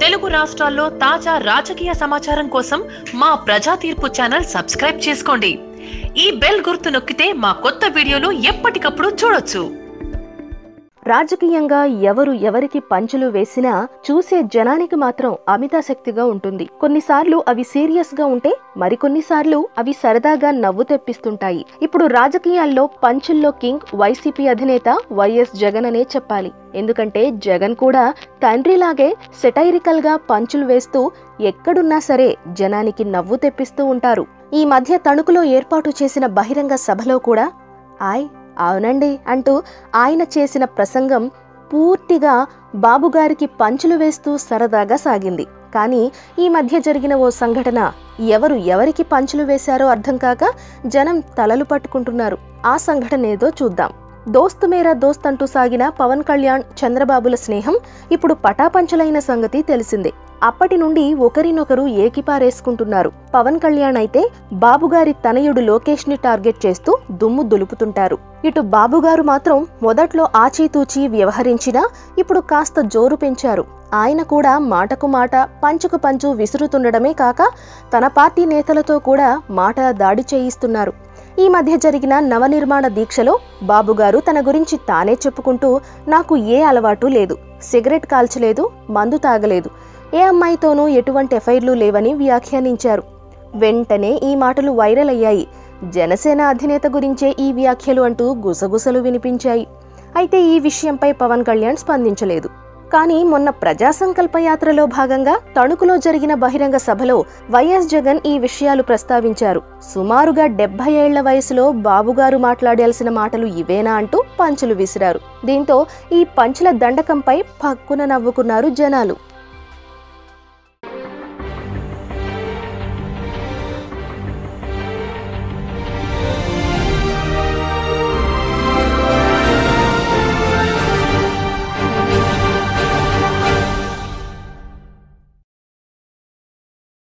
తెలుగు రాష్ట్రాల్లో తాజా రాజకీయ సమాచారం కోసం మా ప్రజా తీర్పు ఛానల్ సబ్స్క్రైబ్ చేసుకోండి ఈ బెల్ గుర్తు నొక్కితే మా కొత్త వీడియోలు ఎప్పటికప్పుడు చూడొచ్చు రాజకీయంగా ఎవరు ఎవరికి పంచులు వేసినా చూసే జనానికి మాత్రం అమితాశక్తిగా ఉంటుంది కొన్నిసార్లు అవి సీరియస్ గా ఉంటే మరికొన్నిసార్లు అవి సరదాగా నవ్వు తెప్పిస్తుంటాయి ఇప్పుడు రాజకీయాల్లో పంచుల్లో కింగ్ వైసీపీ అధినేత వైఎస్ జగన్ అనే చెప్పాలి ఎందుకంటే జగన్ కూడా తండ్రిలాగే సెటైరికల్ గా పంచులు వేస్తూ ఎక్కడున్నా సరే జనానికి నవ్వు తెప్పిస్తూ ఉంటారు ఈ మధ్య తణుకులో ఏర్పాటు చేసిన బహిరంగ సభలో కూడా ఆయ్ అవునండి అంటూ ఆయన చేసిన ప్రసంగం పూర్తిగా బాబుగారికి పంచులు వేస్తూ సరదాగా సాగింది కానీ ఈ మధ్య జరిగిన ఓ సంఘటన ఎవరు ఎవరికి పంచులు వేశారో అర్థం కాక జనం తలలు పట్టుకుంటున్నారు ఆ సంఘటన ఏదో చూద్దాం దోస్త్ మేరా దోస్త్ అంటూ సాగిన పవన్ కళ్యాణ్ చంద్రబాబుల స్నేహం ఇప్పుడు పటాపంచలైన సంగతి తెలిసిందే అప్పటి నుండి ఒకరినొకరు ఏకిపారేసుకుంటున్నారు పవన్ కళ్యాణ్ అయితే బాబుగారి తనయుడు లోకేష్ ని టార్గెట్ చేస్తూ దుమ్ము దులుపుతుంటారు ఇటు బాబుగారు మాత్రం మొదట్లో ఆచితూచి వ్యవహరించినా ఇప్పుడు కాస్త జోరు పెంచారు ఆయన కూడా మాటకు మాట పంచుకు పంచు విసురుతుండడమే కాక తన పార్టీ నేతలతో కూడా మాట దాడి చేయిస్తున్నారు ఈ మధ్య జరిగిన నవనిర్మాణ దీక్షలో బాబుగారు తన గురించి తానే చెప్పుకుంటూ నాకు ఏ అలవాటు లేదు సిగరెట్ కాల్చలేదు మందు తాగలేదు ఏ అమ్మాయితోనూ ఎటువంటి ఎఫైర్లు లేవని వ్యాఖ్యానించారు వెంటనే ఈ మాటలు వైరల్ అయ్యాయి జనసేన అధినేత గురించే ఈ వ్యాఖ్యలు అంటూ గుసగుసలు వినిపించాయి అయితే ఈ విషయంపై పవన్ కళ్యాణ్ స్పందించలేదు కానీ మొన్న ప్రజా సంకల్ప యాత్రలో భాగంగా తణుకులో జరిగిన బహిరంగ సభలో వైఎస్ జగన్ ఈ విషయాలు ప్రస్తావించారు సుమారుగా డెబ్బై ఏళ్ల వయసులో బాబుగారు మాట్లాడాల్సిన మాటలు ఇవేనా అంటూ పంచులు విసిరారు దీంతో ఈ పంచుల దండకంపై పక్కున నవ్వుకున్నారు జనాలు